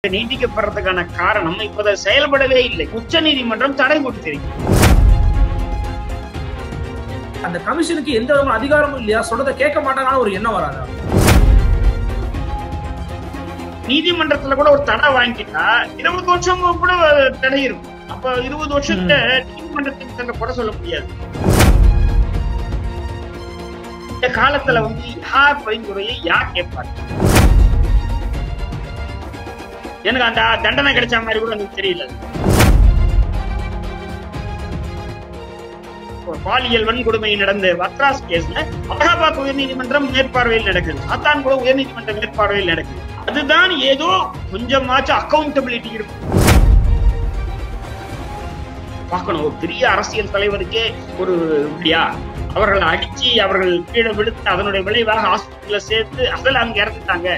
நீட்டிக்கப்படுறதுக்கான காரணம் இப்போது செயல்படவே இல்லை உச்ச நீதிமன்றம் தடை கொடுத்திருக்கிறது அந்த கமிஷனுக்கு எந்த விதமான அதிகாரமும் இல்லையா சொல்றதை கேட்க மாட்டாங்கன்னு ஒரு எண்ணம் வராதா நீதிமன்றத்துல கூட ஒரு தடை வாங்கிட்டா இருபது வருஷம் கூட தடை இருக்கும் அப்ப இருபது வருஷத்தை நீதிமன்றத்துக்கு தங்க குறை சொல்ல முடியாது இந்த காலத்துல வந்து யார் பரிந்துரையை யார் கேட்பாங்க எனக்கு அந்த தண்டனை கிடைச்ச மாதிரி கூட எனக்கு தெரியல ஒரு பாலியல் வன்கொடுமை நடந்த வத்ராஸ் கேஸ்ல அலகாபாத் உயர்நீதிமன்றம் மேற்பார்வையில் நடக்குது சாத்தான் கூட உயர்நீதிமன்ற மேற்பார்வையில் நடக்குது அதுதான் ஏதோ கொஞ்சமாச்சும் அக்கௌண்டபிலிட்டி இருக்கும் பார்க்கணும் ஒரு பெரிய அரசியல் தலைவருக்கே ஒரு இப்படியா அவர்களை அடிச்சு அவர்கள் கீழே விழுத்து அதனுடைய விளைவாக ஹாஸ்பிட்டல்ல சேர்த்து அதில் அங்க இறந்துட்டாங்க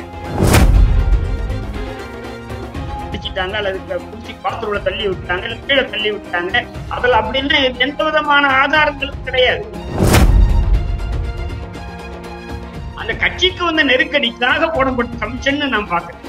அடிச்சிட்டாங்க அல்லது குடிச்சு பாத்திரோட தள்ளி விட்டாங்க இல்ல கீழே தள்ளி விட்டாங்க அதில் அப்படின்னா எந்த விதமான ஆதாரங்களும் கிடையாது அந்த கட்சிக்கு வந்த நெருக்கடிக்காக போடப்பட்ட கமிஷன் நான் பாக்குறேன்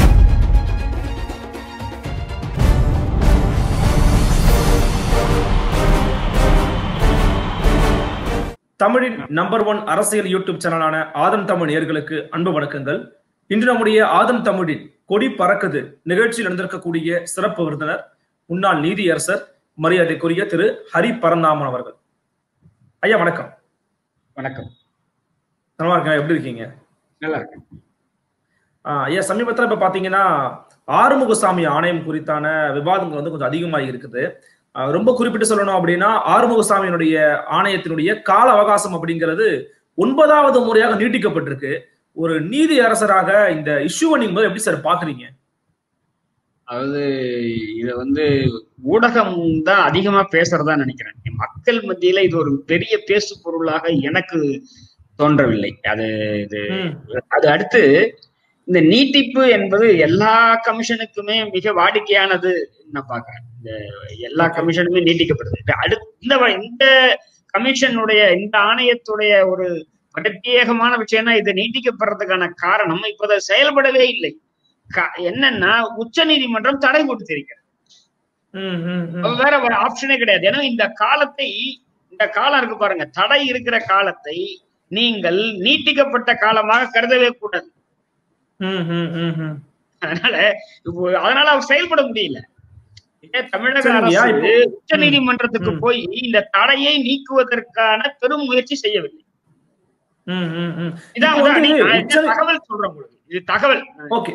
தமிழின் நம்பர் ஒன் அரசியல் யூடியூப் சேனலான ஆதம் தமிழ் நேர்களுக்கு அன்பு வணக்கங்கள் இன்று நம்முடைய ஆதம் தமிழின் கொடி பறக்குது நிகழ்ச்சியில் நடந்திருக்கக்கூடிய சிறப்பு விருந்தினர் முன்னாள் நீதியரசர் மரியாதைக்குரிய திரு ஹரி பரந்தாமன் அவர்கள் ஐயா வணக்கம் வணக்கம் நல்லா இருக்கேன் எப்படி இருக்கீங்க நல்லா இருக்கு ஆஹ் ஐயா சமீபத்துல இப்ப பாத்தீங்கன்னா ஆறுமுகசாமி ஆணையம் குறித்தான விவாதங்கள் வந்து கொஞ்சம் அதிகமாக இருக்குது ஆஹ் ரொம்ப குறிப்பிட்டு சொல்லணும் அப்படின்னா ஆறுமுகசாமியினுடைய ஆணையத்தினுடைய கால அவகாசம் அப்படிங்கிறது ஒன்பதாவது முறையாக நீட்டிக்கப்பட்டிருக்கு ஒரு நீதி அரசராக இந்த இஷ்யூவை நீங்க முதல்ல எப்படி சார் பாக்குறீங்க அதாவது இத வந்து ஊடகம் தான் அதிகமா பேசுறதா நினைக்கிறேன் மக்கள் மத்தியில இது ஒரு பெரிய பேசு பொருளாக எனக்கு தோன்றவில்லை அது இது ம், அது அடுத்து இந்த நீட்டிப்பு என்பது எல்லா கமிஷனுக்குமே மிக வாடிக்கையானது நான் பாக்குறேன் இந்த எல்லா கமிஷனுமே நீட்டிக்கப்படுது இப்ப அடுத்து இந்த வ- இந்த கமிஷனுடைய இந்த ஆணையத்துடைய ஒரு பிரத்யேகமான விஷயம்னா இது நீட்டிக்கப்படுறதுக்கான காரணம் இப்போது செயல்படவே இல்லை கா- என்னன்னா உச்ச நீதிமன்றம் தடை கொடுத்திருக்கிறது ம், ம், ம். அப்ப வேற ஒரு ஆப்ஷனே கிடையாது ஏன்னா இந்த காலத்தை இந்த காலம் இருக்கு பாருங்க தடை இருக்கிற காலத்தை நீங்கள் நீட்டிக்கப்பட்ட காலமாக கருதவே கூடாது ம், ம், ம், ம். அதனால இப்போ அதனால அவர் செயல்பட முடியல இதே தமிழக சரிங்கய்யா, அரசு இப்போ- உச்ச நீதிமன்றத்துக்கு ம். போய் இந்த தடையை நீக்குவதற்கான பெரும் முயற்சி செய்யவில்லை ம், ம், ம். இதான் இப்போ வந்து வந்து நீ- நான் உச்ச- இந்த தகவல் சொல்றேன் உங்களுக்கு இது தகவல் ஓகே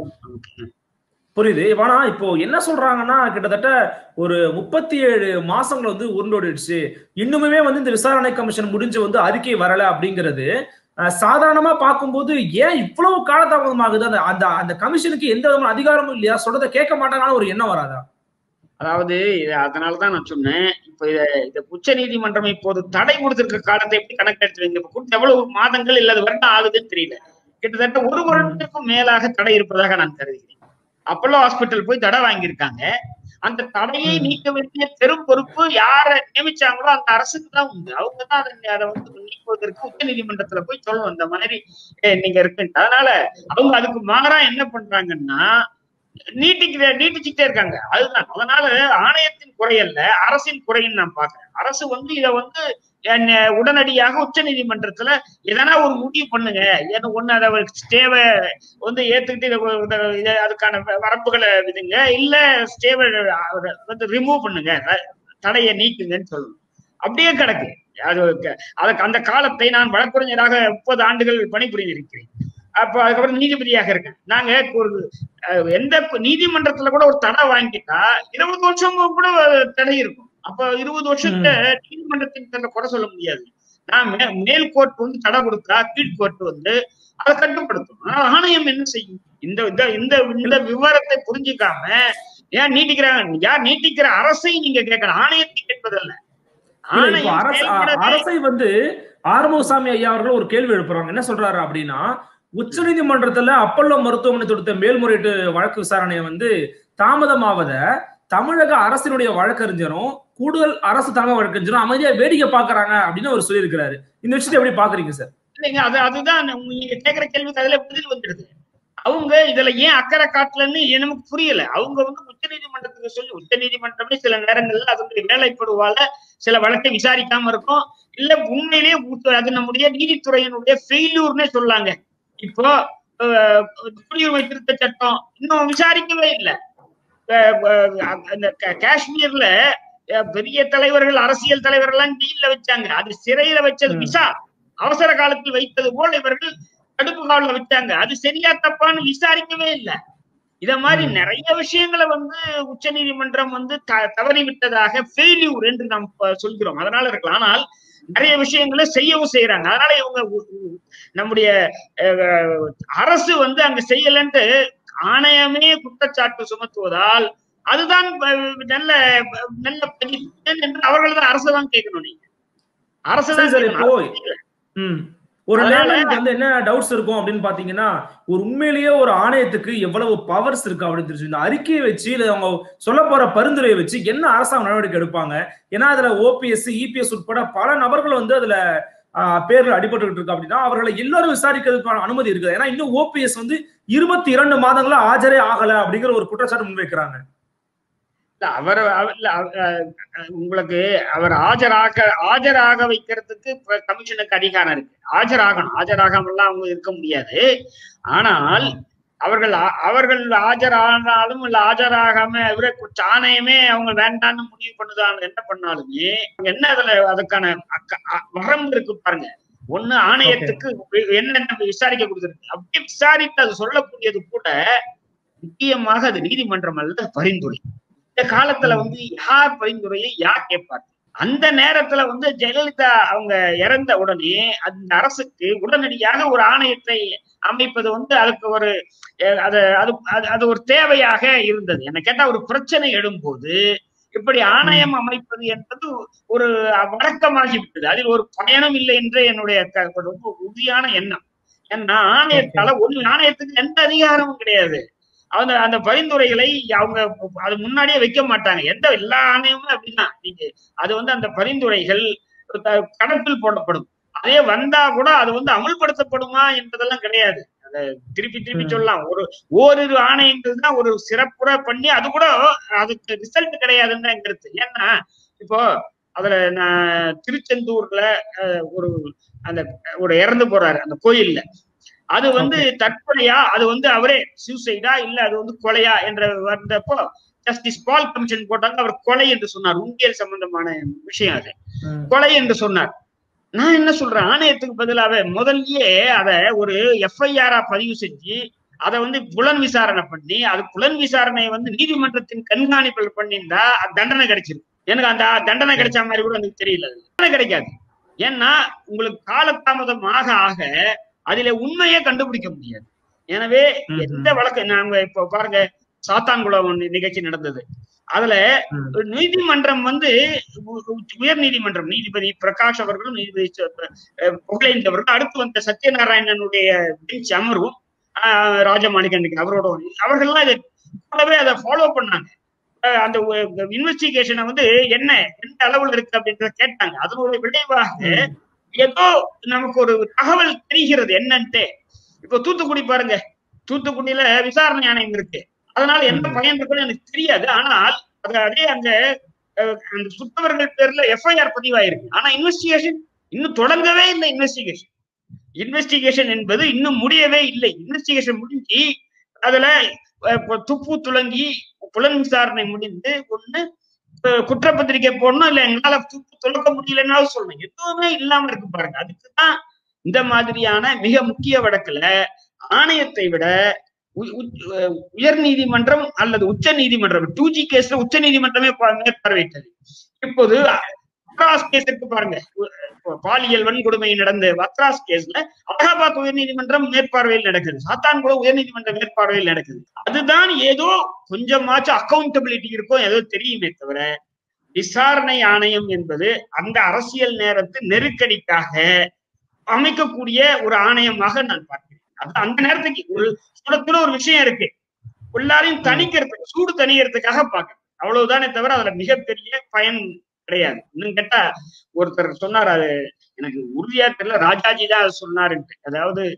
புரியுது ஆனா இப்போ என்ன சொல்றாங்கன்னா கிட்டத்தட்ட ஒரு முப்பத்தி ஏழு மாசங்கள் வந்து உருண்டோடிடுச்சு இன்னுமே வந்து இந்த விசாரணை கமிஷன் முடிஞ்சு வந்து அறிக்கை வரல அப்படிங்கிறது அஹ், சாதாரணமா பார்க்கும்போது ஏன் இவ்வளவு காலதாமதமாகுது அந்த அந்த அந்த கமிஷனுக்கு எந்த விதமான அதிகாரமும் இல்லையா சொல்றதை கேட்க மாட்டாங்கன்னு ஒரு எண்ணம் வராதா அதாவது இது அதனாலதான் நான் சொன்னேன் இப்ப இத இந்த உச்ச நீதிமன்றம் இப்போது தடை கொடுத்திருக்க காலத்தை எப்படி கணக்கெடுத்து வைங்க இப்ப கொடுத்து எவ்வளவு மாதங்கள் இல்லது வருடம் ஆகுதுன்னு தெரியல கிட்டத்தட்ட ஒரு வருடத்திற்கும் மேலாக தடை இருப்பதாக நான் கருதுகிறேன் அப்போலோ ஹாஸ்பிட்டல் போய் தடை வாங்கியிருக்காங்க அந்த தடையை ம். நீக்க வேண்டிய பெரும் பொறுப்பு யார நியமிச்சாங்களோ அந்த அரசுக்கு தான் உண்டு அவங்க தான் அதை அதை வந்து நீக்குவதற்கு உச்ச நீதிமன்றத்துல போய் சொல்லணும் இந்த மாதிரி "ஏய், நீங்க இருக்குன்ட்டு அதனால அவங்க அதுக்கு மாறா என்ன பண்றாங்கன்னா நீட்டிக்கிற நீட்டிச்சுட்டே இருக்காங்க அதுதான் அதனால ஆணையத்தின் குறை அல்ல அரசின் குறைன்னு நான் பாக்குறேன் அரசு வந்து இத வந்து என்ன, உடனடியாக உச்ச நீதிமன்றத்துல எதனா ஒரு முடிவு பண்ணுங்க ஏன்னா ஒண்ணு அதை ஸ்டேவை வந்து ஏத்துக்கிட்டு இதை இதை- இதை அதுக்கான வ- வரம்புகளை விதுங்க இல்ல ஸ்டேவை வந்து ரிமூவ் பண்ணுங்க ர- தடையை நீக்குங்கன்னு சொல்லணும் அப்படியே கிடக்கு அது க- அதுக்கு அந்த காலத்தை நான் வழக்கறிஞராக முப்பது ஆண்டுகள் பணிபுரிந்திருக்கிறேன் அப்ப அதுக்கப்புறம் நீதிபதியாக இருக்கேன் நாங்க ஒரு அஹ், எந்த கு- நீதிமன்றத்துல கூட ஒரு தடை வாங்கிட்டா இருபது வருஷம் கூட தடை இருக்கும் அப்ப இருபது வருஷத்தை நீதிமன்றத்தின் தன்னை குறை சொல்ல முடியாது நான் மே- மேல் கோர்ட் வந்து தடை கொடுத்தா கீழ் கோர்ட் வந்து அதை கட்டுப்படுத்தும் ஆனா ஆணையம் என்ன செய்யும் இந்த இந்த- இந்த இந்த விவரத்தை புரிஞ்சுக்காம ஏன் நீட்டிக்கிறாங்க யார் நீட்டிக்கிற அரசை நீங்க கேட்கலாம் ஆணையத்தை கேட்பதல்ல இல்ல, இப்போ ஆணையம் அரசு அ- செயல்படவே அரசை வந்து ஆறுமுகசாமி ஐயா அவர்கள் ஒரு கேள்வி எழுப்புறாங்க என்ன சொல்றாரு அப்படின்னா உச்சநீதிமன்றத்துல அப்பல்லோ மருத்துவமனை தொடுத்த மேல்முறையீட்டு வழக்கு விசாரணையை வந்து தாமதமாவத தமிழக அரசினுடைய வழக்கறிஞரும் கூடுதல் அரசு தலைமை வழக்கறிஞரும் அமைதியா வேடிக்கை பாக்குறாங்க அப்படின்னு அவர் சொல்லியிருக்கிறாரு இந்த விஷயத்தை எப்படி பாக்குறீங்க சார் இல்லைங்க அது அதுதான் நம்ம- நீங்க கேட்கிற கேள்விக்கு அதுல பதில் வந்துடுது அவங்க இதுல ஏன் அக்கறை காட்டலன்னு எனக்கு புரியல அவங்க வந்து உச்ச நீதிமன்றத்துக்கு சொல்லி உச்ச நீதிமன்றமே சில நேரங்கள்ல அதனுடைய வேலைப்படுவால சில வழக்கை விசாரிக்காம இருக்கும் இல்ல உண்மையிலேயே உ- அது நம்முடைய நீதித்துறையினுடைய ஃபெயில்யூர்னே சொல்லாங்க இப்போ அஹ், குடியுரிமை திருத்த சட்டம் இன்னும் விசாரிக்கவே இல்லை அந்த கா- காஷ்மீர்ல அஹ், பெரிய தலைவர்கள் அரசியல் தலைவர்கள் எல்லாம் ஜெயில வச்சாங்க அது சிறையில வச்சது ம். விசா அவசர காலத்தில் வைத்தது போல இவர்கள் தடுப்பு காவல வச்சாங்க அது சரியா தப்பான்னு விசாரிக்கவே இல்லை இத மாதிரி ம். நிறைய விஷயங்களை வந்து உச்ச நீதிமன்றம் வந்து த- தவறி விட்டதாக ஃபெயில்யூர் என்று நாம் ப- சொல்கிறோம் அதனால இருக்கலாம் ஆனால் நிறைய விஷயங்களை செய்யவும் செய்யறாங்க அதனால இவங்க உ- உ- நம்முடைய அஹ், அரசு வந்து அங்க செய்யலன்ட்டு ஆணையமே குற்றச்சாட்டு சுமத்துவதால் அதுதான் ப- நல்ல நல்ல பதிவு என்று அவர்கள் தான் அரசு தான் கேட்கணும் நீங்க அரசு சரி தான் சார் கேட்கணும். இப்போ ம். ஒரு அதனால- லேமனுக்கு வந்து என்ன டவுட்ஸ் இருக்கும் அப்படின்னு பாத்தீங்கன்னா ஒரு உண்மையிலேயே ஒரு ஆணையத்துக்கு எவ்வளவு பவர்ஸ் இருக்கு அப்படின்னு தெரிஞ்சு இந்த அறிக்கையை வச்சு இல்ல அவங்க சொல்ல போற பரிந்துரையை வச்சு என்ன அரசாங்க நடவடிக்கை எடுப்பாங்க ஏன்னா அதுல ஓபிஎஸ் இபிஎஸ் உட்பட பல நபர்கள் வந்து அதுல ஆஹ், பேர்ல அடிபட்டு இருக்கு அப்படின்னா அவர்களை எல்லாரும் விசாரிக்கிறதுக்கான அனுமதி இருக்குது ஏன்னா இன்னும் ஓபிஎஸ் வந்து இருபத்தி இரண்டு மாதங்களா ஆஜரே ஆகல அப்படிங்கிற ஒரு குற்றச்சாட்டு முன்வைக்கிறாங்க இல்ல அவர் அவர்- இல்ல, அவ- அஹ் உங்களுக்கு அவர் ஆஜராக ஆஜராக வைக்கிறதுக்கு இப்ப கமிஷனுக்கு அதிகாரம் இருக்கு ஆஜராகணும் ஆஜராகாமலாம் அவங்க இருக்க முடியாது ஆனால் அவர்கள் ஆ- அவர்கள் ஆஜரானாலும் இல்ல ஆஜராகாம இவரே குற்ற- ஆணையமே அவங்க வேண்டாம்னு முடிவு பண்ணுதாங்க என்ன பண்ணாலுமே அவங்க என்ன அதுல அதுக்கான அக்க- அ- வரம்பு இருக்கு பாருங்க ஒண்ணு ஆணையத்துக்கு என்ன விசாரிக்க கொடுத்துருக்கு அப்படியே விசாரித்து அது சொல்லக்கூடியது கூட முக்கியமாக அது நீதிமன்றம் அல்ல பரிந்துரை இந்த காலத்துல வந்து யார் பரிந்துரையை யார் கேட்பார் அந்த நேரத்துல வந்து ஜெயலலிதா அவங்க இறந்த உடனே அந்த அரசுக்கு உடனடியாக ஒரு ஆணையத்தை அமைப்பது வந்து அதுக்கு ஒரு அஹ், அது அது அது- அது ஒரு தேவையாக இருந்தது என்ன கேட்டா ஒரு பிரச்சனை எழும்போது இப்படி ஆணையம் அமைப்பது என்பது ஒரு வழக்கமாகிவிட்டது அதில் ஒரு பயணம் இல்லை என்று என்னுடைய க- ரொம்ப உறுதியான எண்ணம் ஏன்னா ஆணையத்தால ஒண்ணு ஆணையத்துக்கு எந்த அதிகாரமும் கிடையாது அந்த அந்த பரிந்துரைகளை அவங்க அது முன்னாடியே வைக்க மாட்டாங்க எந்த எல்லா ஆணையமும் அப்படிதான் நீங்க அது வந்து அந்த பரிந்துரைகள் க- கணக்கில் போடப்படும் அதே வந்தா கூட அது வந்து அமுல்படுத்தப்படுமா என்பதெல்லாம் கிடையாது அத திருப்பி திருப்பி ம். சொல்லலாம் ஒரு ஓரிரு ஆணையங்கள் தான் ஒரு சிறப்புற பண்ணி அது கூட அதுக்கு ரிசல்ட் கிடையாதுன்னு தான் கருத்து ஏன்னா இப்போ அதுல நான் திருச்செந்தூர்ல அஹ், ஒரு அந்த ஒரு இறந்து போறாரு அந்த கோயில்ல அது வந்து தற்கொலையா அது வந்து அவரே சூசைடா இல்ல அது வந்து கொலையா என்ற வந்தப்போ ஜஸ்டிஸ் பால் கமிஷன் போட்டாங்க அவர் கொலை என்று சொன்னார் உண்டியல் சம்பந்தமான விஷயம் அது ம். கொலை என்று சொன்னார் நான் என்ன சொல்றேன் ஆணையத்துக்கு பதிலாக முதல்லயே அத ஒரு எஃப்ஐஆரா பதிவு செஞ்சு அதை வந்து புலன் விசாரணை பண்ணி அது புலன் விசாரணை வந்து நீதிமன்றத்தின் கண்காணிப்பில் பண்ணியிருந்தா அது தண்டனை கிடைச்சிருக்கு எனக்கு அந்த தண்டனை கிடைச்ச மாதிரி கூட எனக்கு தெரியல அது. தண்டனை கிடைக்காது ஏன்னா உங்களுக்கு காலதாமதம் ஆக ஆக அதுல உண்மையே கண்டுபிடிக்க முடியாது எனவே ம்ஹும். எந்த வழக்கு நாங்க இப்போ பாருங்க சாத்தான்குளம் ஒண்ணு நிகழ்ச்சி நடந்தது அதுல ம். நீதிமன்றம் வந்து உ- உ- உயர் நீதிமன்றம் நீதிபதி பிரகாஷ் அவர்களும் நீதிபதி ச- அஹ் புகழேந்தி அவர்களும் அடுத்து வந்த சத்யநாராயணனுடைய பெஞ்ச் அமர்வும் ஆஹ் ராஜமாணிகன் அவரோட அவர்கள்லாம் இதை கூடவே அதை ஃபாலோ பண்ணாங்க அஹ் அந்த இன்வெஸ்டிகேஷனை வந்து என்ன எந்த அளவுல இருக்கு அப்படின்றத கேட்டாங்க அதனுடைய விளைவாக ஏதோ நமக்கு ஒரு தகவல் தெரிகிறது என்னன்ட்டு இப்போ தூத்துக்குடி பாருங்க தூத்துக்குடியில விசாரணை ஆணையம் இருக்கு அதனால என்ன ம். பயன் இருக்குன்னு எனக்கு தெரியாது ஆனால் அது அதே அங்க அஹ், அந்த சுத்தவர்கள் பேர்ல எஃப்ஐஆர் பதிவாயிருக்கு ஆனா இன்வெஸ்டிகேஷன் இன்னும் தொடங்கவே இல்லை இன்வெஸ்டிகேஷன் இன்வெஸ்டிகேஷன் என்பது இன்னும் முடியவே இல்லை இன்வெஸ்டிகேஷன் முடிஞ்சு அதுல அஹ், இப்ப துப்பு துளங்கி புலன் விசாரணை முடிந்து ஒண்ணு அஹ், குற்றப்பத்திரிக்கை போடணும் இல்ல எங்களால துப்பு துளக்க முடியலன்னாலும் சொல்லணும் எதுவுமே இல்லாம இருக்கு பாருங்க அதுக்குதான் இந்த மாதிரியான மிக முக்கிய வழக்குல ஆணையத்தை விட உ- உ- அஹ் உயர் நீதிமன்றம் அல்லது உச்ச நீதிமன்றம் டூ ஜி கேஸ்ல உச்ச நீதிமன்றமே பா- மேற்பார்வையிட்டது இப்போது வத்ராஸ் கேஸ் இருக்கு பாருங்க உ- அஹ் பாலியல் வன்கொடுமை நடந்த வத்ராஸ் கேஸ்ல அலகாபாத் உயர் நீதிமன்றம் மேற்பார்வையில் நடக்குது சாத்தான்குளம் உயர் நீதிமன்ற மேற்பார்வையில் நடக்குது அதுதான் ஏதோ கொஞ்சமாச்சும் அக்கௌண்டபிலிட்டி இருக்கும் ஏதோ தெரியுமே தவிர விசாரணை ஆணையம் என்பது அந்த அரசியல் நேரத்து நெருக்கடிக்காக அமைக்கக்கூடிய ஒரு ஆணையமாக நான் பார்க்கிறேன் அது அந்த நேரத்துக்கு ஒரு சுடத்துல ஒரு விஷயம் இருக்கு எல்லாரையும் தணிக்கிறதுக்கு சூடு தணிக்கிறதுக்காக பார்க்கணும் அவ்வளவுதானே தவிர அதுல மிகப்பெரிய பயன் கிடையாது இன்னும் கேட்டா ஒருத்தர் சொன்னார் அது எனக்கு உறுதியா தெரியல ராஜாஜி தான் அது சொன்னாருன்ட்டு அதாவது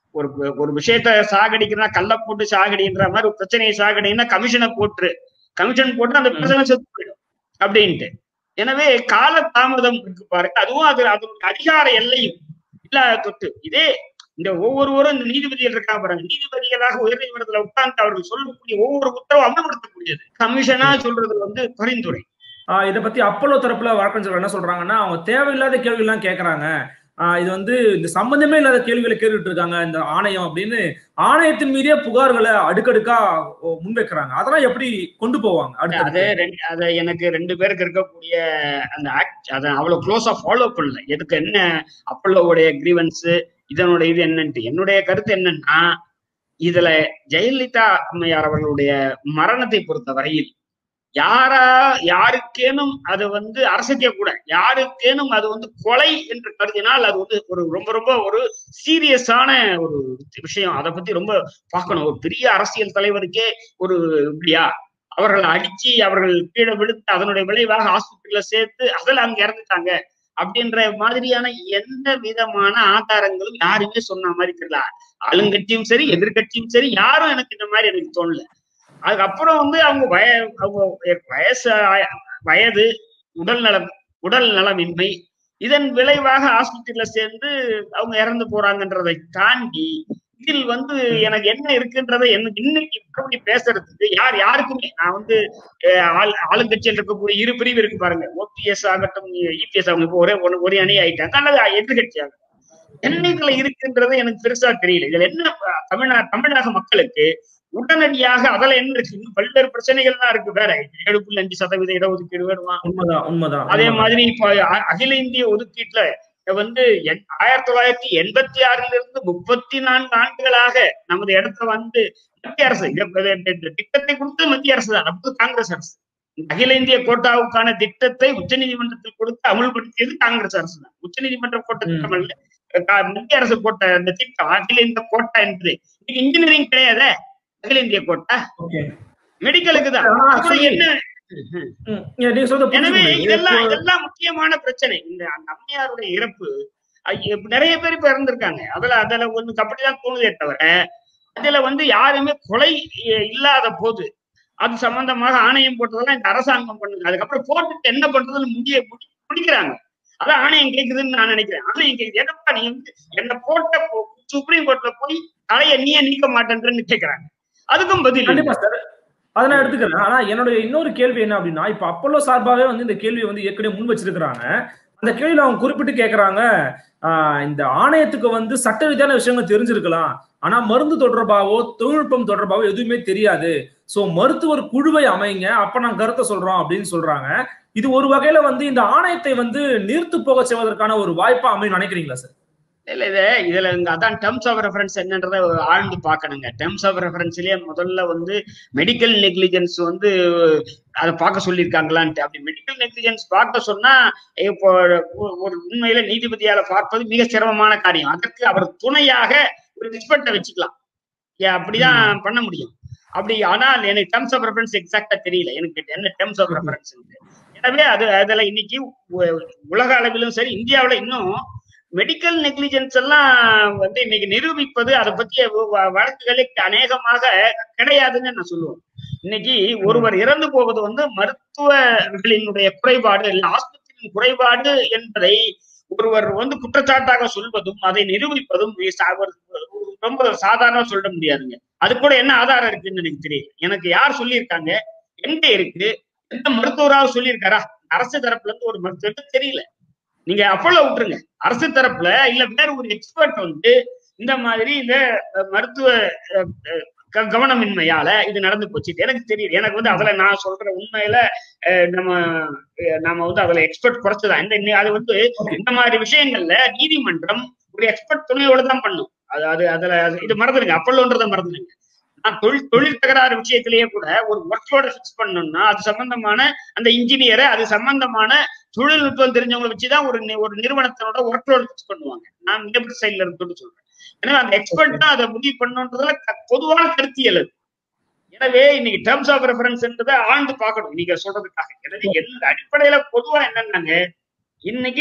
ஒரு ஒரு விஷயத்த சாகடிக்கிறா கல்ல போட்டு சாகடின்ற மாதிரி ஒரு பிரச்சனையை சாகடினா கமிஷனை போட்டுரு கமிஷன் போட்டு அந்த பிரச்சனை செத்து போயிடும் அப்படின்ட்டு எனவே கால தாமதம் இருக்கு பாருங்க அதுவும் அது அதனுடைய அதிகார எல்லையும் இல்லாத தொட்டு இதே இந்த ஒவ்வொருவரும் இந்த நீதிபதிகள் இருக்காங்க பாருங்க நீதிபதிகளாக உயர்நீதிமன்றத்துல உட்கார்ந்து அவர்கள் சொல்லக்கூடிய ஒவ்வொரு உத்தரவு அமல்படுத்தக்கூடியது கமிஷனா சொல்றது வந்து பரிந்துரை ஆஹ் இதை பத்தி அப்பல்லோ தரப்புல வழக்கறிஞர்கள் என்ன சொல்றாங்கன்னா அவங்க தேவையில்லாத கேள்வி எல்லாம் கேட்கறாங்க ஆஹ் இது வந்து இந்த சம்பந்தமே இல்லாத கேள்விகளை கேட்டுட்டு இருக்காங்க இந்த ஆணையம் அப்படின்னு ஆணையத்தின் மீதே புகார்களை அடுக்கடுக்கா முன்வைக்கிறாங்க அதெல்லாம் எப்படி கொண்டு போவாங்க அது அடுத்து ரெண்டு அது எனக்கு ரெண்டு பேருக்கு இருக்கக்கூடிய அந்த ஆக்ட் அதை அவ்வளவு க்ளோஸா ஃபாலோ பண்ணல எதுக்கு என்ன அப்பல்லோவுடைய கிரீவன்ஸ் இதனுடைய இது என்னன்ட்டு என்னுடைய கருத்து என்னன்னா இதுல ஜெயலலிதா அம்மையார் அவர்களுடைய மரணத்தை பொறுத்த வரையில் யாரா யாருக்கேனும் அது வந்து அரசிக்க கூட யாருக்கேனும் அது வந்து கொலை என்று கருதினால் அது வந்து ஒரு ரொம்ப ரொம்ப ஒரு சீரியஸான ஒரு விஷயம் அதை பத்தி ரொம்ப பார்க்கணும் ஒரு பெரிய அரசியல் தலைவருக்கே ஒரு இப்படியா அவர்களை அடிச்சு அவர்கள் கீழே விழுத்து அதனுடைய விளைவாக ஹாஸ்பிட்டல்ல சேர்த்து அதில் அங்க இறந்துட்டாங்க அப்படின்ற மாதிரியான எந்த விதமான ஆதாரங்களும் யாருமே சொன்ன மாதிரி தெரியல ஆளுங்கட்சியும் சரி எதிர்கட்சியும் சரி யாரும் எனக்கு இந்த மாதிரி எனக்கு தோணல அதுக்கப்புறம் வந்து அவங்க வய அவங்க வயசு வயது உடல் நலம் உடல் நலமின்மை இதன் விளைவாக ஹாஸ்பிட்டல்ல சேர்ந்து அவங்க இறந்து போறாங்கன்றதை தாண்டி இதில் வந்து எனக்கு என்ன இருக்குன்றதை எனக்கு இன்னைக்கு இப்படி பேசுறதுக்கு யார் யாருக்குமே நான் வந்து ஆள் ஆளுங்கட்சியில் இருக்கக்கூடிய இரு பிரிவு இருக்கு பாருங்க ஓபிஎஸ் ஆகட்டும் இபிஎஸ் அவங்க இப்போ ஒரே ஒரே அணி ஆயிட்டாங்க அல்லது எதிர்கட்சி ஆகட்டும் என்ன இதுல இருக்குன்றது எனக்கு பெருசா தெரியல இதுல என்ன தமிழ்நா தமிழக மக்களுக்கு உடனடியாக அதுல என்ன இருக்கு இன்னும் பல்வேறு பிரச்சனைகள் தான் இருக்கு வேற ஏழு புள்ளி அஞ்சு சதவீத இடஒதுக்கீடு வேணுமா உண்மைதான் உண்மைதான் அதே மாதிரி இப்ப அகில இந்திய ஒதுக்கீட்டுல வந்து ஆயிரத்தி தொள்ளாயிரத்தி எண்பத்தி ஆறுல இருந்து முப்பத்தி நான்கு ஆண்டுகளாக நமது இடத்துல வந்து மத்திய அரசு திட்டத்தை கொடுத்தது மத்திய அரசு தான் அப்போது காங்கிரஸ் அரசு அகில இந்திய கோட்டாவுக்கான திட்டத்தை உச்ச நீதிமன்றத்தில் கொடுத்து அமல்படுத்தியது காங்கிரஸ் அரசு தான் உச்ச நீதிமன்ற கோட்ட திட்டம் அல்ல மத்திய அரசு கோட்ட அந்த திட்டம் அகில இந்திய கோட்டா என்பது இன்னைக்கு இன்ஜினியரிங் கிடையாத அகில இந்திய கோட்டா மெடிக்கலுக்கு தான் என்ன எனவே இதெல்லாம் இதெல்லாம் முக்கியமான பிரச்சனை இந்த அந்த அம்மையாருடைய இறப்பு நிறைய பேர் இப்ப இறந்திருக்காங்க அதுல அதுல ஒண்ணு அப்படிதான் தோணுதே தவிர அதுல வந்து யாருமே கொலை இல்லாத போது அது சம்பந்தமாக ஆணையம் போட்டதெல்லாம் இந்த அரசாங்கம் பண்ணுங்க அதுக்கப்புறம் போட்டுட்டு என்ன பண்றதுன்னு முடிய முடிக்கிறாங்க அதான் ஆணையம் கேக்குதுன்னு நான் நினைக்கிறேன் ஆணையம் கேக்குது என்னப்பா நீ வந்து என்ன போட்ட சுப்ரீம் கோர்ட்ல போய் தலைய நீயே நீக்க மாட்டேன்றன்னு கேக்குறாங்க அதுக்கும் பதில் கண்டிப்பா சார் அதை நான் எடுத்துக்கிறேன் ஆனா என்னுடைய இன்னொரு கேள்வி என்ன அப்படின்னா இப்ப அப்பல்லோ சார்பாவே வந்து இந்த கேள்வியை வந்து ஏற்கனவே முன் வச்சிருக்கிறாங்க அந்த கேள்வியில அவங்க குறிப்பிட்டு கேக்குறாங்க ஆஹ் இந்த ஆணையத்துக்கு வந்து சட்ட ரீதியான விஷயங்கள் தெரிஞ்சிருக்கலாம் ஆனா மருந்து தொடர்பாவோ தொழில்நுட்பம் தொடர்பாவோ எதுவுமே தெரியாது சோ மருத்துவர் குழுவை அமைங்க அப்ப நான் கருத்தை சொல்றோம் அப்படின்னு சொல்றாங்க இது ஒரு வகையில வந்து இந்த ஆணையத்தை வந்து நீர்த்து போக செய்வதற்கான ஒரு வாய்ப்பா அமையும் நினைக்கிறீங்களா சார் இல்ல இது இதுல இங்க அதான் டெர்ம்ஸ் ஆஃப் ரெஃபரன்ஸ் என்னன்றத ஆழ்ந்து பாக்கணுங்க டெர்ம்ஸ் ஆஃப் ரெஃபரன்ஸ்லயே முதல்ல வந்து மெடிக்கல் நெக்லிஜென்ஸ் வந்து அதை பார்க்க சொல்லியிருக்காங்களான்ட்டு அப்படி மெடிக்கல் நெக்லிஜென்ஸ் பார்க்க சொன்னா இப்போ ஒரு உண்மையில நீதிபதியால பார்ப்பது மிக சிரமமான காரியம் அதற்கு அவர் துணையாக ஒரு எக்ஸ்பர்ட்டை வச்சுக்கலாம் அப்படிதான் பண்ண முடியும் அப்படி ஆனால் எனக்கு டெர்ம்ஸ் ஆஃப் ரெஃபரன்ஸ் எக்ஸாக்டா தெரியல எனக்கு என்ன டெர்ம்ஸ் ஆஃப் ரெஃபரன்ஸ் எனவே அது அதுல இன்னைக்கு உலக அளவிலும் சரி இந்தியாவில இன்னும் மெடிக்கல் நெக்லிஜென்ஸ் எல்லாம் வந்து இன்னைக்கு நிரூபிப்பது அதை பற்றிய வழக்குகளே அநேகமாக கிடையாதுன்னு நான் சொல்லுவேன் இன்னைக்கு ஒருவர் இறந்து போவது வந்து மருத்துவர்களினுடைய குறைபாடு இல்ல ஆஸ்பத்திரியின் குறைபாடு என்பதை ஒருவர் வந்து குற்றச்சாட்டாக சொல்வதும் அதை நிரூபிப்பதும் ரொம்ப சாதாரண சொல்ல முடியாதுங்க அது கூட என்ன ஆதாரம் இருக்குன்னு எனக்கு தெரியும் எனக்கு யார் சொல்லியிருக்காங்க எங்க இருக்கு எந்த மருத்துவராக சொல்லியிருக்காரா அரசு தரப்புல இருந்து ஒரு மருத்துவர்கிட்ட தெரியல நீங்க அப்போல விட்டுருங்க அரசு தரப்புல இல்ல வேற ஒரு எக்ஸ்பர்ட் வந்து இந்த மாதிரி இந்த மருத்துவ கவனமின்மையால இது நடந்து போச்சு எனக்கு தெரியும் எனக்கு வந்து அதுல நான் சொல்ற உண்மையில நம்ம நம்ம வந்து அதுல எக்ஸ்பர்ட் குறைச்சதான் இந்த அது வந்து இந்த மாதிரி விஷயங்கள்ல நீதிமன்றம் ஒரு எக்ஸ்பர்ட் துணையோட தான் பண்ணும் அது அது அதுல இது மறந்துடுங்க அப்பல்லோன்றத மறந்துடுங்க நான் தொழில் தொழில் தகராறு விஷயத்திலேயே கூட ஒரு ஒர்க்லோட ஃபிக்ஸ் பண்ணணும்னா அது சம்பந்தமான அந்த இன்ஜினியரை அது சம்பந்தமான தொழில்நுட்பம் தெரிஞ்சவங்களை வச்சுதான் ஒரு ஒரு நிறுவனத்தினோட ஒர்க்லோட ஃபிக்ஸ் பண்ணுவாங்க நான் லேபர் சைட்ல இருந்து சொல்றேன் எனவே அந்த எக்ஸ்பர்ட் தான் அதை முடிவு பண்ணணுன்றதுல பொதுவான கருத்தியல் அது எனவே இன்னைக்கு டேர்ம்ஸ் ஆஃப் ரெஃபரன்ஸ் என்றதை ஆழ்ந்து பார்க்கணும் நீங்க சொல்றதுக்காக எனவே எந்த அடிப்படையில பொதுவா என்னன்னாங்க இன்னைக்கு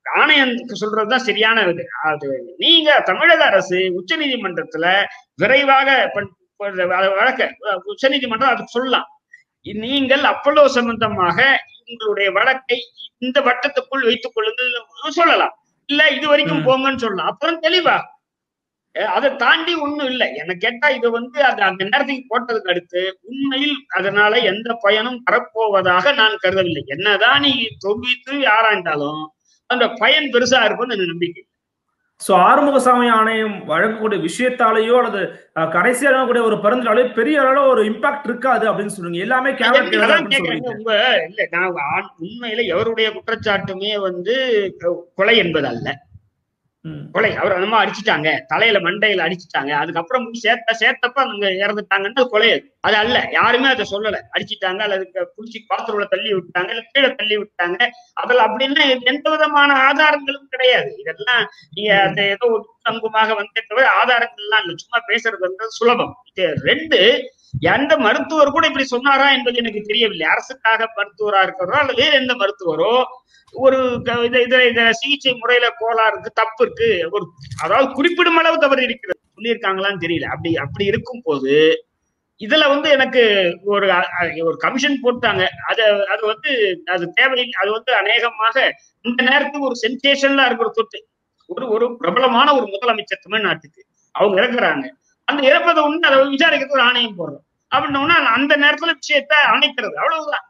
ஆணையம் சொல்றதுதான் சரியான இது அது நீங்க தமிழக அரசு உச்ச நீதிமன்றத்துல விரைவாக பண்- ப- அத வழக்க உச்ச நீதிமன்றம் அதுக்கு சொல்லலாம் நீங்கள் அப்பல்லோ சம்பந்தமாக உங்களுடைய வழக்கை இந்த வட்டத்துக்குள் வைத்துக் கொள்ளுங்கள் சொல்லலாம் இல்ல இது வரைக்கும் ம். போங்கன்னு சொல்லலாம் அப்புறம் தெளிவா அஹ் அதை தாண்டி ஒண்ணும் இல்லை எனக்கு கேட்டா இது வந்து அது அந்த நேரத்துக்கு போட்டதுக்கு அடுத்து உண்மையில் அதனால எந்த பயனும் வரப்போவதாக நான் கருதவில்லை என்னதான் நீ தொகுத்து ஆராய்ந்தாலும் அந்த பயன் பெருசா இருக்கும்னு எனக்கு நம்பிக்கை சோ ஆறுமுகசாமி ஆணையம் வழங்கக்கூடிய விஷயத்தாலேயோ அல்லது அஹ், கடைசியா கூடிய ஒரு பரிந்துரையாலே பெரிய அளவுல ஒரு இம்பாக்ட் இருக்காது அப்படின்னு சொல்லுங்க எல்லாமே அதான் கேவலம் கேக்குறேங்க. உங்க இல்ல நான் ஆண்- உண்மையில எவருடைய குற்றச்சாட்டுமே வந்து கொலை என்பது அல்ல கொலை அவர் என்னமோ அடிச்சுட்டாங்க தலையில மண்டையில அடிச்சுட்டாங்க அதுக்கப்புறம் போய் சேர்த்த சேர்த்தப்ப அவங்க இறந்துட்டாங்கன்னு அது கொலை அது. அது அல்ல யாருமே அதை சொல்லல அடிச்சிட்டாங்க அல்லது க- குளிச்சு பாத்திரம்ல தள்ளி விட்டாங்க இல்ல கீழே தள்ளி விட்டாங்க அதில் அப்படின்னா எந்த விதமான ஆதாரங்களும் கிடையாது இதெல்லாம் நீங்க அந்த ஏதோ ஒரு அங்குமாக வந்தே தவிர ஆதாரங்கள்லாம் இல்லை சும்மா பேசுறது வந்து சுலபம் இது ரெண்டு எந்த மருத்துவர் கூட இப்படி சொன்னாரா என்பது எனக்கு தெரியவில்லை அரசுக்காக மருத்துவரா இருக்கிறதோ அல்லது வேறு எந்த மருத்துவரோ ஒரு க- இத இத இந்த சிகிச்சை முறையில கோளாறு இருக்கு தப்பு இருக்கு ஒரு அதாவது குறிப்பிடும் அளவு தவறு இருக்கிறது சொல்லியிருக்காங்களான்னு தெரியல அப்படி அப்படி இருக்கும் போது இதுல வந்து எனக்கு ஒரு அ- அ- ஒரு கமிஷன் போட்டாங்க அது அது வந்து அது தேவையில்லை அது வந்து அநேகமாக இந்த நேரத்துக்கு ஒரு சென்சேஷன்ல இருக்கிற சொத்து ஒரு ஒரு பிரபலமான ஒரு முதலமைச்சர் தமிழ்நாட்டுக்கு அவங்க இறக்குறாங்க அந்த இறப்பதை ஒண்ணு அதை விசாரிக்கிறதுக்கு ஒரு ஆணையம் போடுறோம் அப்படின்னோம்னா அந்த நேரத்துல விஷயத்த அணைக்கிறது அவ்வளவுதான்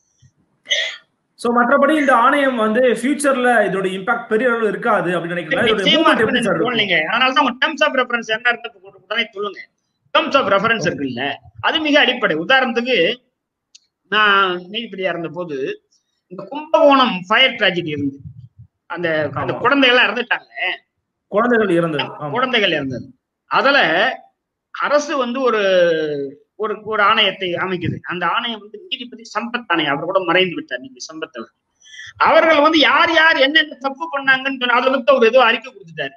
சோ மற்றபடி இந்த ஆணையம் வந்து ஃபியூச்சர்ல இதோட இம்பாக்ட் பெரிய அளவு இருக்காது அப்படின்னு நினைக்கிறேன் இதோட நிச்சயமா movement எப்படி இருக்குன்னு சார் எனக்கு இருக்கும்? தோணலைங்க அதனாலதான் உங்க டேர்ம்ஸ் ஆஃப் ரெஃபரன்ஸ் என்ன இருக்கு போட்டு உடனே சொல்லுங்க டேர்ம்ஸ் ஆஃப் ரெஃபரன்ஸ் இருக்குல்ல அது மிக அடிப்படை உதாரணத்துக்கு நான் நீதிபதியா இருந்த போது இந்த கும்பகோணம் ஃபயர் tragedy இருந்து அந்த அந்த ஆமா. குழந்தைகள் எல்லாம் இறந்துட்டாங்க குழந்தைகள் இறந்தது ஆமா. குழந்தைகள் இறந்தது அதுல அரசு வந்து ஒரு ஒரு ஒரு ஆணையத்தை அமைக்குது அந்த ஆணையம் வந்து நீதிபதி சம்பத் ஆணையம் அவர் கூட மறைந்து விட்டார் நீதிபதி சம்பத் அவர் அவர்கள் வந்து யார் யார் என்னென்ன தப்பு பண்ணாங்கன்னு சொன்ன அதை வந்து அவர் ஏதோ அறிக்கை கொடுத்துட்டாரு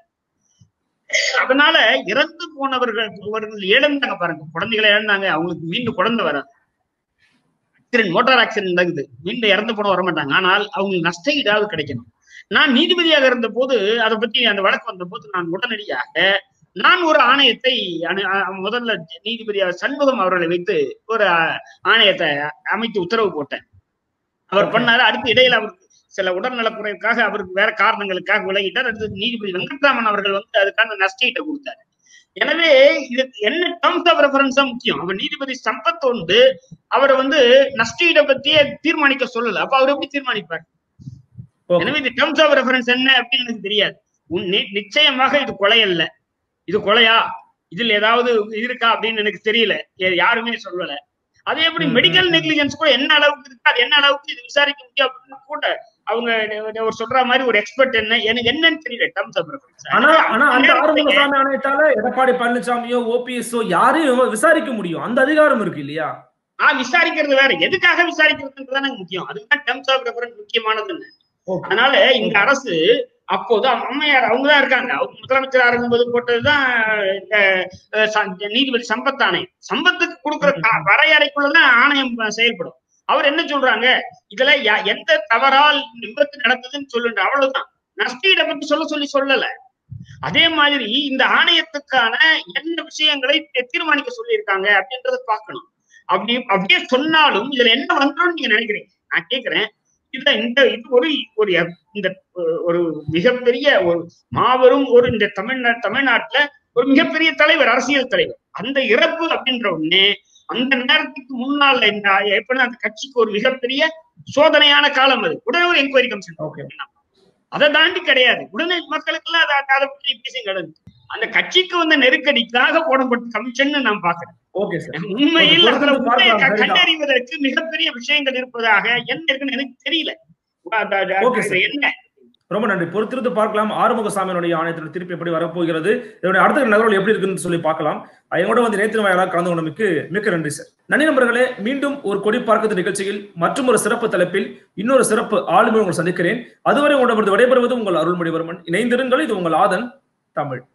அதனால இறந்து போனவர்கள் அவர்கள் இழந்தாங்க பாருங்க குழந்தைகளை இழந்தாங்க அவங்களுக்கு மீண்டும் குழந்தை வராது ஆக்சிடென்ட் மோட்டார் ஆக்சிடென்ட் நடக்குது மீண்டும் இறந்து போன வர மாட்டாங்க ஆனால் அவங்களுக்கு நஷ்ட ஈடாவது கிடைக்கணும் நான் நீதிபதியாக இருந்த போது அதை பத்தி அந்த வழக்கு வந்த போது நான் உடனடியாக நான் ஒரு ஆணையத்தை அனு- அ- முதல்ல நீதிபதியாக சண்முகம் அவர்களை வைத்து ஒரு அ- ஆணையத்தை அமைத்து உத்தரவு போட்டேன் அவர் Okay. பண்ணாரு அடுத்து இடையில அவருக்கு சில உடல்நலக்குறைவுக்காக அவருக்கு வேற காரணங்களுக்காக விலகிட்டார் அடுத்து நீதிபதி வெங்கட்ராமன் அவர்கள் வந்து அதுக்கான நஷ்டீட்டை கொடுத்தாரு எனவே இது என்ன டேர்ம்ஸ் ஆஃப் ரெஃபரன்ஸா முக்கியம் அவர் நீதிபதி சம்பத் வந்து அவரை வந்து நஷ்டீடை பத்தியே தீர்மானிக்க சொல்லல அப்ப அவர் எப்படி தீர்மானிப்பார் Okay. எனவே இந்த டேர்ம்ஸ் ஆஃப் ரெஃபரன்ஸ் என்ன அப்படின்னு எனக்கு தெரியாது உன் நி- நிச்சயமாக இது கொலை அல்ல இது கொலையா இதுல ஏதாவது இது இருக்கா அப்படின்னு எனக்கு தெரியல யா- யாருமே சொல்லல அது எப்படி ம், மெடிக்கல் ம். நெக்லிஜென்ஸ் கூட என்ன அளவுக்கு இருக்கு அது என்ன அளவுக்கு இது விசாரிக்க முடியும் அப்படின்னு கூட அவங்க ஒரு சொல்ற மாதிரி ஒரு எக்ஸ்பர்ட் என்ன எனக்கு என்னன்னு தெரியல டேர்ம்ஸ் ஆஃப் ரெஃபரன்ஸ் ஆனா ஆனா அந்த ஆறுமுகசாமி ஆணையத்தால எடப்பாடி பழனிசாமியோ ஓபிஎஸ்ஓ யாரையும் விசாரிக்க முடியும் அந்த அதிகாரம் இருக்கு இல்லையா ஆஹ் விசாரிக்கிறது வேற எதுக்காக விசாரிக்கிறதுன்றது எனக்கு முக்கியம் அதுதான் டேர்ம்ஸ் ஆஃப் ரெஃபரன்ஸ் முக்கியமானதுன்னு Okay. அதனால இந்த அரசு அப்போது அவங்க அம்மையார் அவங்கதான் இருக்காங்க அவங்க முதலமைச்சரா இருக்கும்போது போட்டதுதான் இந்த அஹ், ச- நீதிபதி சம்பத் ஆணையம் சம்பத்துக்கு கொடுக்குற க- வரையறைக்குள்ளதான் ஆணையம் செயல்படும் அவர் என்ன சொல்றாங்க இதுல யா- எந்த தவறால் விபத்து நடந்ததுன்னு சொல்லுங்க அவ்வளவுதான் நஷ்டீடை பத்தி சொல்ல சொல்லி சொல்லல அதே மாதிரி இந்த ஆணையத்துக்கான என்ன விஷயங்களை தீ- தீர்மானிக்க சொல்லியிருக்காங்க அப்படின்றத பார்க்கணும் அப்படி அப்படியே சொன்னாலும் இதுல என்ன வந்துடும் நீங்க நினைக்கிறீங்க நான் கேக்குறேன் இதுல இந்த இது ஒரு ஒரு இந்த அஹ், ஒரு மிகப்பெரிய ஒரு மாபெரும் ஒரு இந்த தமிழ்நா தமிழ்நாட்டுல ஒரு மிகப்பெரிய தலைவர் அரசியல் தலைவர் அந்த இறப்பு அப்படின்ற ஒண்ணு அந்த நேரத்துக்கு முன்னால இந்த எப்படி அந்த கட்சிக்கு ஒரு மிகப்பெரிய சோதனையான காலம் அது உடனே ஒரு என்கொயரி கமிஷன் ஓகே அதை தாண்டி கிடையாது உடனே மக்களுக்கெல்லாம் அதை அதை பற்றி பேசும் கிடையாது அந்த கட்சிக்கு வந்த நெருக்கடிக்காக போடப்பட்ட கமிஷன் நான் பாக்குறேன் ஓகே சார் உண்மையில் ஒரு அதுல பொறுத்து உண்மையை பார்க்கலாம், க- சரிதான். கண்டறிவதற்கு மிகப்பெரிய விஷயங்கள் இருப்பதாக என்ன இருக்குன்னு எனக்கு தெரியல அது- அது- Okay, அது sir. என்ன ரொம்ப நன்றி பொறுத்திருந்து பார்க்கலாம் ஆறுமுகசாமியினுடைய ஆணையத்தோட திருப்பி எப்படி வரப்போகிறது இதனுடைய அடுத்த நகர்வுகள் எப்படி இருக்குன்னு சொல்லி பார்க்கலாம் எங்களோட வந்து நேற்று வாயிலாக கலந்து கொண்டமைக்கு மிக்க நன்றி சார் நன்றி நண்பர்களே மீண்டும் ஒரு கொடி பார்க்கத்து நிகழ்ச்சியில் மற்றும் ஒரு சிறப்பு தலைப்பில் இன்னொரு சிறப்பு ஆளுமை உங்களை சந்திக்கிறேன் அதுவரை உங்களிடமிருந்து விடைபெறுவது உங்கள் அருள்மொழிவர்மன் இணைந்திருங்கள் இது உங்கள் ஆதன் தமிழ்